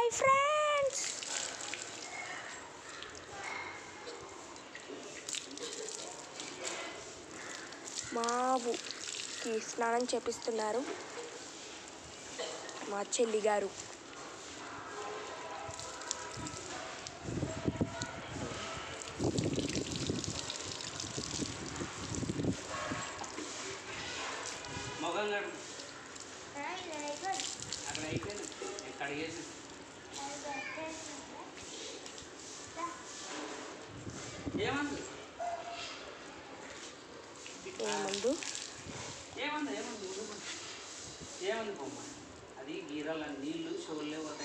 Hi friends బాబుకి స్నానం చేపిస్తున్నారు మా చెల్లి గారు మొగం గడు అక్కడ అయిపోయింది నేను కడిగేసి ఏమంది ఏముందు ఏమంది ఏమంది ఊరుకో. ఏమంది బొమ్మ అది గీరాల నీళ్ళు షోల్లే పోతాయి